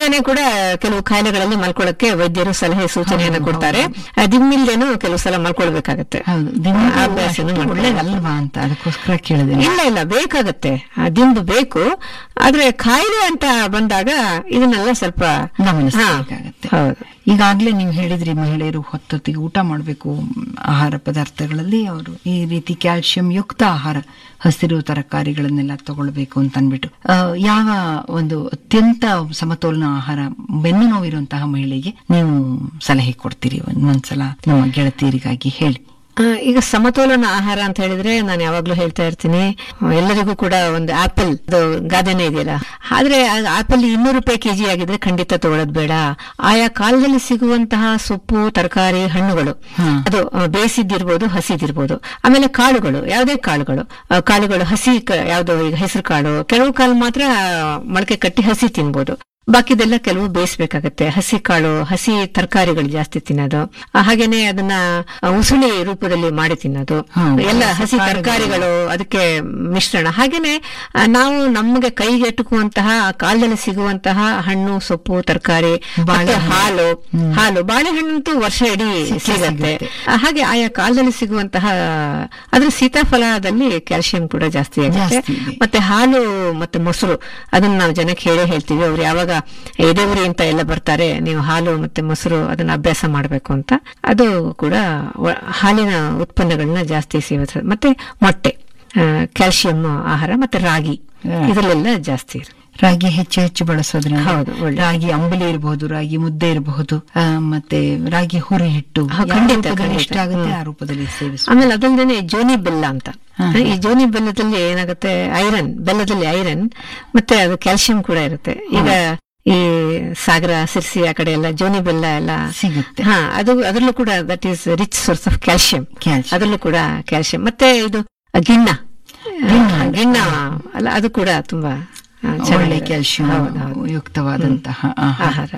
ದಿಂಬಿಂದನೇ ಕೂಡ ಕೆಲವು ಕಾಯಿಲೆಗಳಲ್ಲಿ ಮಲ್ಕೊಳ್ಳಕ್ಕೆ ವೈದ್ಯರು ಸಲಹೆ ಸೂಚನೆಯನ್ನು ಕೊಡ್ತಾರೆ ಆ ದಿಂಬಿಲ್ದೇನು ಕೆಲವು ಸಲ ಮಲ್ಕೊಳ್ಬೇಕಾಗತ್ತೆ ಹೌದು ದಿಂಬು ಅಭ್ಯಾಸನೂ ಅಷ್ಟು ಮಾಡ್ಕೊಳ್ಳಿ. ಒಳ್ಳೇದಲ್ವಾ ಅಂತ ಅದಕ್ಕೋಸ್ಕರ ಕೇಳಿದೆ ಇಲ್ಲ ಇಲ್ಲ ಬೇಕಾಗತ್ತೆ ಆ ದಿಂಬು ಬೇಕು ಆದ್ರೆ ಕಾಯಿಲೆ ಅಂತ ಬಂದಾಗ ಇದನ್ನೆಲ್ಲ ಸ್ವಲ್ಪ ಗಮನಿಸಬೇಕಾಗತ್ತೆ ಹಾ, ಹೌದು ಈಗಾಗ್ಲೇ ನೀವು ಹೇಳಿದ್ರಿ ಮಹಿಳೆಯರು ಹೊತ್ತೊತ್ತಿಗೆ ಊಟ ಮಾಡಬೇಕು ಆಹಾರ ಪದಾರ್ಥಗಳಲ್ಲಿ ಅವರು ಈ ರೀತಿ ಕ್ಯಾಲ್ಸಿಯಂ ಯುಕ್ತ ಆಹಾರ ಹಸಿರು ತರಕಾರಿಗಳನ್ನೆಲ್ಲ ತಗೊಳ್ಬೇಕು ಅಂತ ಅನ್ಬಿಟ್ಟು ಆ, ಯಾವ ಒಂದು ಅತ್ಯಂತ ಸಮತೋಲನ ಆಹಾರ ಬೆನ್ನು ನೋವಿರುವಂತಹ ಮಹಿಳೆಗೆ ನೀವು ಸಲಹೆ ಕೊಡ್ತೀರಿ ಒಂದೊಂದ್ಸಲ ನಮ್ಮ ಗೆಳತಿಯರಿಗಾಗಿ ಹೇಳಿ ಆ, ಈಗ ಸಮತೋಲನ ಆಹಾರ ಅಂತ ಹೇಳಿದ್ರೆ ನಾನು ಯಾವಾಗ್ಲೂ ಹೇಳ್ತಾ ಇರ್ತೀನಿ ಎಲ್ಲರಿಗೂ ಕೂಡ ಒಂದು ಆಪಲ್ ಅದು ಗಾದೆನೇ ಇದೆಯಲ್ಲ ಆದ್ರೆ ಆಪಲ್ ಇನ್ನೂರು ರೂಪಾಯಿ ಕೆಜಿ ಆಗಿದ್ರೆ ಖಂಡಿತ ತಗೊಳ್ಳೋದು ಬೇಡ ಆಯಾ ಕಾಲದಲ್ಲಿ ಸಿಗುವಂತಹ ಸೊಪ್ಪು ತರಕಾರಿ ಹಣ್ಣುಗಳು ಹ್ಮ್. ಅದು ಆ, ಬೇಯಿಸಿದ್ದಿರ್ಬೋದು ಹಸಿದಿರ್ಬೋದು ಆಮೇಲೆ ಕಾಳುಗಳು ಯಾವುದೇ ಕಾಳುಗಳು ಆ, ಕಾಳುಗಳು ಹಸಿ ಕ- ಯಾವ್ದು ಈಗ ಹೆಸರು ಕಾಳು ಕೆಲವು ಕಾಳು ಮಾತ್ರ ಮೊಳಕೆ ಕಟ್ಟಿ ಹಸಿ ತಿನ್ಬೋದು ಬಾಕಿದೆಲ್ಲ ಕೆಲವು ಬೇಯಿಸ್ಬೇಕಾಗತ್ತೆ ಹಸಿ ಕಾಳು ಹಸಿ ತರಕಾರಿಗಳು ಜಾಸ್ತಿ ತಿನ್ನೋದು ಆ, ಹಾಗೇನೆ ಅದನ್ನ ಆ, ಉಸುಳಿ ರೂಪದಲ್ಲಿ ಮಾಡಿ ತಿನ್ನೋದು ಹ್ಮ್. ಎಲ್ಲ ಹಸಿ ತರಕಾರಿಗಳು ಅದಕ್ಕೆ ಮಿಶ್ರಣ ಹಾಗೇನೆ ಆ, ನಾವು ನಮಗೆ ಕೈಗೆ ಎಟುಕುವಂತಹ ಆ ಕಾಲದಲ್ಲಿ ಸಿಗುವಂತಹ ಹಣ್ಣು ಸೊಪ್ಪು ತರಕಾರಿ ಮತ್ತೆ ಹಾಲು ಹಾಲು ಬಾಳೆಹಣ್ಣಂತೂ ವರ್ಷ ಇಡೀ ಸಿಗತ್ತೆ ಆ, ಹಾಗೆ ಆಯಾ ಕಾಲದಲ್ಲಿ ಸಿಗುವಂತಹ ಅದ್ರ ಸೀತಾಫಲದಲ್ಲಿ ಕ್ಯಾಲ್ಸಿಯಂ ಕೂಡ ಜಾಸ್ತಿ ಆಗುತ್ತೆ ಜಾಸ್ತಿ ಇದೆ. ಮತ್ತೆ ಹಾಲು ಮತ್ತೆ ಮೊಸರು ಅದನ್ನ ನಾವು ಜನಕ್ಕೆ ಹೇಳೇ ಹೇಳ್ತೀವಿ ಅವ್ರು ಯಾವಾಗ ಎದೆಗುರಿ ಅಂತ ಎಲ್ಲ ಬರ್ತಾರೆ ನೀವು ಹಾಲು ಮತ್ತೆ ಮೊಸರು ಅದನ್ನ ಅಭ್ಯಾಸ ಮಾಡಬೇಕು ಅಂತ ಅದು ಕೂಡ ವ- ಹಾಲಿನ ಉತ್ಪನ್ನಗಳನ್ನ ಜಾಸ್ತಿ ಸೇವಿಸ ಮತ್ತೆ ಮೊಟ್ಟೆ ಕ್ಯಾಲ್ಸಿಯಂ ಆಹಾರ ಮತ್ತೆ ರಾಗಿ ಹಾ. ಇದರಲ್ಲೆಲ್ಲ ಜಾಸ್ತಿ ಇರುತ್ತೆ ರಾಗಿ ಹೆಚ್ಚು ಹೆಚ್ಚು ಬಳಸೋದ್ರಿಂದ ಹೌದು, ಒಳ್ಳೆ. ರಾಗಿ ಅಂಬಲಿ ಇರಬಹುದು ರಾಗಿ ಮುದ್ದೆ ಇರಬಹುದು ಆ, ಮತ್ತೆ ರಾಗಿ ಹುರಿ ಹಿಟ್ಟು ಹಾ, ಯಾವ ಖಂಡಿತ, ರೂಪದಲ್ಲಿ ಖಂಡಿತ. ಇಷ್ಟ ಆಗುತ್ತೆ ಹ್ಮ್. ಆ ರೂಪದಲ್ಲಿ ಸೇವಿಸ ಆಮೇಲೆ ಅದಲ್ದೇನೆ ಜೋನಿ ಬೆಲ್ಲ ಅಂತ ಹಾ. ಈ ಜೋನಿ ಬೆಲ್ಲದಲ್ಲಿ ಏನಾಗುತ್ತೆ ಐರನ್ ಬೆಲ್ಲದಲ್ಲಿ ಐರನ್ ಮತ್ತೆ ಅದು ಕ್ಯಾಲ್ಸಿಯಂ ಕೂಡ ಇರುತ್ತೆ ಈಗ ಈ ಸಾಗರ ಸಿರ್ಸಿ ಆ ಕಡೆ ಎಲ್ಲ ಜೋನಿ ಬೆಲ್ಲ ಎಲ್ಲ ಸಿಗುತ್ತೆ ಹಾ ಅದು ಅದರಲ್ಲೂ ಕೂಡ that is rich source of calcium calcium ಅದರಲ್ಲೂ ಕೂಡ ಕ್ಯಾಲ್ಸಿಯಂ ಮತ್ತೆ ಇದು ಗಿಣ್ಣ ಗಿಣ್ಣ. ಆ, ಗಿಣ್ಣ ಅಲ್ಲ ಅದು ಕೂಡ ತುಂಬಾ ಆ, ಒಳ್ಳೆ ಚೆನ್ನಾಗಿದೆ. ಕ್ಯಾಲ್ಸಿಯಂ ಹೌದು, ಹೌದು. ಯುಕ್ತವಾದಂತಹ ಆಹಾರ ಆಹಾರ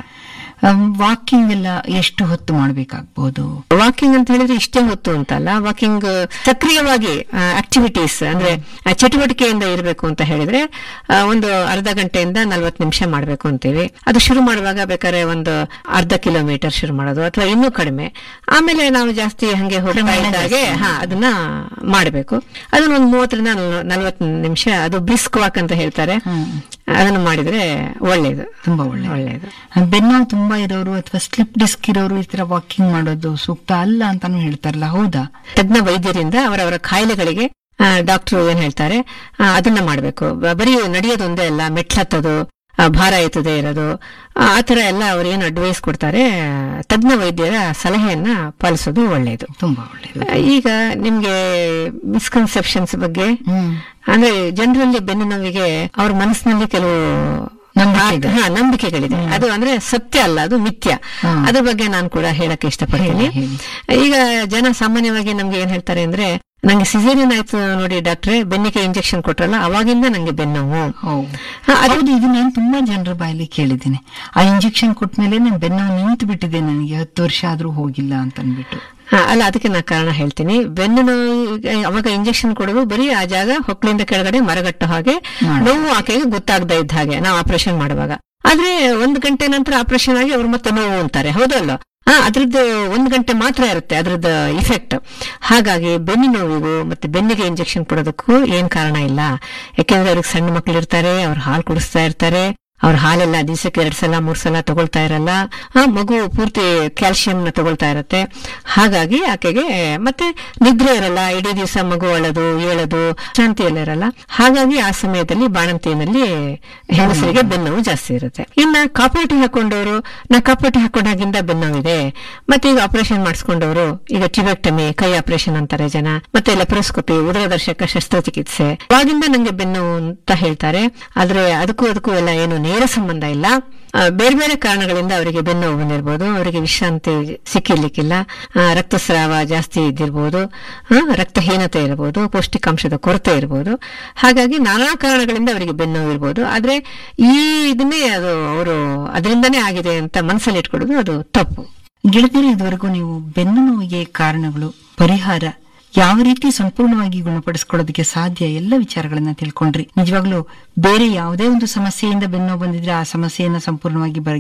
ವಾಕಿಂಗ್ ಎಲ್ಲ ಎಷ್ಟು ಹೊತ್ತು ಮಾಡಬೇಕಾಗಬಹುದು ವಾಕಿಂಗ್ ಅಂತ ಹೇಳಿದ್ರೆ ಇಷ್ಟೇ ಹೊತ್ತು ಅಂತಲ್ಲ ವಾಕಿಂಗ್ ಸಕ್ರಿಯವಾಗಿ ಆಕ್ಟಿವಿಟೀಸ್ ಅಂದ್ರೆ ಆ, ಚಟುವಟಿಕೆಯಿಂದ ಇರಬೇಕು ಅಂತ ಹೇಳಿದ್ರೆ ಆ, ಒಂದು ಅರ್ಧ ಗಂಟೆಯಿಂದ ನಲ್ವತ್ತು ನಿಮಿಷ ಮಾಡಬೇಕು ಅಂತೀವಿ ಅದು ಶುರು ಮಾಡುವಾಗ ಬೇಕಾದ್ರೆ ಒಂದು ಅರ್ಧ ಕಿಲೋಮೀಟರ್ ಶುರು ಮಾಡೋದು ಅಥವಾ ಇನ್ನೂ ಕಡಿಮೆ ಆಮೇಲೆ ನಾವು ಜಾಸ್ತಿ ಹಂಗೆ ಹೋಗ್ತಾ ಕ್ರಮೇಣ ಇದ್ದಾಗೆ ಹಾ ಅದನ್ನ ಮಾಡಬೇಕು ಅದನ್ನ ಒಂದು ಮೂವತ್ತರಿಂದ ನಲ್ವತ್ತು ನಿಮಿಷ ಅದು ಬ್ರಿಸ್ಕ್ ವಾಕ್ ಅಂತ ಹೇಳ್ತಾರೆ ಅದನ್ನು ಮಾಡಿದ್ರೆ ಒಳ್ಳೇದು ತುಂಬಾ ಒಳ್ಳೆ ಒಳ್ಳೇದು ಬೆನ್ನೋವು ತುಂಬಾ ಇರೋರು ಅಥವಾ ಸ್ಲಿಪ್ ಡಿಸ್ಕ್ ಇರೋರು ಈ ತರ ವಾಕಿಂಗ್ ಮಾಡೋದು ಸೂಕ್ತ ಅಲ್ಲ ಅಂತಾನು ಹೇಳ್ತಾರಲ್ಲ ಹೌದಾ ತಜ್ಞ ವೈದ್ಯರಿಂದ ಅವರವರ ಕಾಯಿಲೆಗಳಿಗೆ ಡಾಕ್ಟರ್ ಏನ್ ಹೇಳ್ತಾರೆ ಆ, ಅದನ್ನ ಮಾಡಬೇಕು ಬರೀ ನಡೆಯೋದು ಒಂದೇ ಅಲ್ಲ ಮೆಟ್ಲತ್ತದು ಆ, ಭಾರ ಎತ್ತದೇ ಇರೋದು ಆ ಆ ತರ ಎಲ್ಲ ಅವ್ರು ಏನು ಅಡ್ವೈಸ್ ಕೊಡ್ತಾರೆ ತಜ್ಞ ವೈದ್ಯರ ಸಲಹೆಯನ್ನ ಪಾಲಿಸೋದು ಒಳ್ಳೆಯದು ತುಂಬಾ ಒಳ್ಳೇದು ಈಗ ನಿಮ್ಗೆ ಮಿಸ್ಕನ್ಸೆಪ್ಷನ್ಸ್ ಬಗ್ಗೆ ಹ್ಮ್ ಅಂದ್ರೆ ಜನರಲ್ಲಿ ಬೆನ್ನು ನೋವಿಗೆ ಅವ್ರ ಮನಸ್ಸಿನಲ್ಲಿ ಕೆಲವು ನಂಬಿಕೆಗಳು. ಹಾ ನಂಬಿಕೆಗಳಿದೆ ಅದು ಅಂದ್ರೆ ಸತ್ಯ ಅಲ್ಲ ಅದು ಮಿಥ್ಯ ಹ್ಮ್. ಅದ್ರ ಬಗ್ಗೆ ನಾನು ಕೂಡ ಹೇಳಕ್ಕೆ ಇಷ್ಟಪಡ್ತೀನಿ ಹೇಳಿ, ಈಗ ಜನ ಸಾಮಾನ್ಯವಾಗಿ ನಮ್ಗೆ ಏನ್ ಹೇಳ್ತಾರೆ ಅಂದ್ರೆ ನಂಗೆ ಸಿಸೇರಿಯನ್ ಆಯ್ತು ನೋಡಿ ಡಾಕ್ಟ್ರೆ ಬೆನ್ನಿಗೆ ಇಂಜೆಕ್ಷನ್ ಕೊಟ್ರಲ್ಲ ಅವಾಗಿಂದ ನಂಗೆ ಬೆನ್ನೋವು ಹೌದು ಹಾ, ಅದು- ಹೌದು ಇದು ನಾನು ತುಂಬಾ ಜನರ ಬಾಯಲ್ಲಿ ಕೇಳಿದ್ದೇನೆ ಆ ಇಂಜೆಕ್ಷನ್ ಕೊಟ್ಮೇಲೆ ನನ್ ಬೆನ್ನು ನಿಂತು ಬಿಟ್ಟಿದೆ ನನಗೆ ಹತ್ತು ವರ್ಷ ಆದ್ರೂ ಹೋಗಿಲ್ಲ ಅಂತ ಅನ್ಬಿಟ್ಟು ಹಾ, ಅಲ್ಲ ಅದಕ್ಕೆ ನಾ ಕಾರಣ ಹೇಳ್ತೀನಿ ಬೆನ್ನು ನೋವಿಗೆ ಅವಾಗ ಇಂಜೆಕ್ಷನ್ ಕೊಡೋದು ಬರೀ ಆ ಜಾಗ ಹೊಕ್ಕಳಿಂದ ಕೆಳಗಡೆ ಮರಗಟ್ಟೋ ಹಾಗೆ ಮಾಡಿ. ನೋವು ಆಕೆಗೆ ಗೊತ್ತಾಗದೇ ಇದ್ದ ಹಾಗೆ ನಾವು ಆಪರೇಷನ್ ಮಾಡುವಾಗ ಆದ್ರೆ ಒಂದು ಗಂಟೆ ನಂತರ ಆಪರೇಷನ್ ಆಗಿ ಅವ್ರು ಮತ್ತೆ ನೋವು ಅಂತಾರೆ ಹೌದಲ್ಲ ಹಾ ಅದ್ರದ್ದು ಒಂದು ಗಂಟೆ ಮಾತ್ರ ಇರುತ್ತೆ ಅದ್ರದ್ದು ಇಫೆಕ್ಟ್ ಹಾಗಾಗಿ ಬೆನ್ನು ನೋವಿಗೂ ಮತ್ತೆ ಬೆನ್ನಿಗೆ ಇಂಜೆಕ್ಷನ್ ಕೊಡೋದಕ್ಕೂ ಏನ್ ಕಾರಣ ಇಲ್ಲ ಯಾಕೆಂದ್ರೆ ಅವ್ರಿಗೆ ಸಣ್ಣ ಮಕ್ಳು ಇರ್ತಾರೆ ಅವ್ರು ಹಾಲು ಕುಡಿಸ್ತಾ ಇರ್ತಾರೆ ಅವ್ರ ಹಾಲೆಲ್ಲ ದಿವಸಕ್ಕೆ ಎರಡ್ ಸಲ ಮೂರ್ ಸಲ ತಗೊಳ್ತಾ ಇರಲ್ಲ ಆ ಮಗು ಪೂರ್ತಿ ಕ್ಯಾಲ್ಸಿಯಂ ನ ತಗೊಳ್ತಾ ಇರತ್ತೆ ಹಾಗಾಗಿ ಆಕೆಗೆ ಮತ್ತೆ ನಿದ್ರೆ ಇರಲ್ಲ ಇಡೀ ದಿವಸ ಮಗು ಅಳೋದು ಏಳೋದು ಶಾಂತಿ ಎಲ್ಲ ಇರಲ್ಲ ಹಾಗಾಗಿ ಆ ಸಮಯದಲ್ಲಿ ಬಾಣಂತಿಯಲ್ಲಿ ಹೆಂಗಸರಿಗೆ ಬೆನ್ನೋವು ಜಾಸ್ತಿ ಇರುತ್ತೆ ಇನ್ನ ಕಾಪೇಟಿ ಹಾಕೊಂಡವರು ನಾ ಕಾಪೇಟಿ ಹಾಕೊಂಡಾಗಿಂದ ಬೆನ್ನೋವಿದೆ ಮತ್ತೆ ಈಗ ಆಪರೇಷನ್ ಮಾಡಿಸ್ಕೊಂಡವರು ಈಗ ಟಿಬೆಕ್ಟಮಿ ಕೈ ಆಪರೇಷನ್ ಅಂತಾರೆ ಜನ ಮತ್ತೆ ಲೆಪ್ರೋಸ್ಕೋಪಿ ಉದರದರ್ಶಕ ಶಸ್ತ್ರಚಿಕಿತ್ಸೆ ಅವಾಗಿಂದ ನಂಗೆ ಬೆನ್ನು ಅಂತ ಹೇಳ್ತಾರೆ ಆದ್ರೆ ಅದಕ್ಕೂ ಅದಕ್ಕೂ ಎಲ್ಲ ಏನು ನೇರ ಸಂಬಂಧ ಇಲ್ಲ ಆ, ಬೇರೆ ಬೇರೆ ಕಾರಣಗಳಿಂದ ಅವರಿಗೆ ಬೆನ್ನು ನೋವು ಬಂದಿರ್ಬೋದು ಅವರಿಗೆ ವಿಶ್ರಾಂತಿ ಸಿಕ್ಕಿರ್ಲಿಕ್ಕಿಲ್ಲ ಆ, ರಕ್ತಸ್ರಾವ ಜಾಸ್ತಿ ಇದ್ದಿರ್ಬೋದು ಆ, ರಕ್ತಹೀನತೆ ಇರಬಹುದು ಪೌಷ್ಟಿಕಾಂಶದ ಕೊರತೆ ಇರಬಹುದು ಹಾಗಾಗಿ ನಾನಾ ಕಾರಣಗಳಿಂದ ಅವರಿಗೆ ಬೆನ್ನು ನೋವು ಇರ್ಬೋದು ಆದ್ರೆ ಈ ಇದನ್ನೇ ಅದು ಅವರು ಅದರಿಂದನೇ ಆಗಿದೆ ಅಂತ ಮನಸ್ಸಲ್ಲಿ ಇಟ್ಕೊಳ್ಳೋದು ಅದು ತಪ್ಪು ಗೆಳತಿಯರು ಇದುವರೆಗೂ ನೀವು ಬೆನ್ನು ನೋವಿಗೆ ಕಾರಣಗಳು ಪರಿಹಾರ ಯಾವ ರೀತಿ ಸಂಪೂರ್ಣವಾಗಿ ಗುಣಪಡಿಸ್ಕೊಳ್ಳೋದಕ್ಕೆ ಸಾಧ್ಯ ಎಲ್ಲ ವಿಚಾರಗಳನ್ನ ತಿಳ್ಕೊಂಡ್ರಿ ನಿಜವಾಗ್ಲೂ ಬೇರೆ ಯಾವುದೇ ಒಂದು ಸಮಸ್ಯೆಯಿಂದ ಬೆನ್ನು ನೋವು ಬಂದಿದ್ರೆ ಆ ಸಮಸ್ಯೆಯನ್ನ ಸಂಪೂರ್ಣವಾಗಿ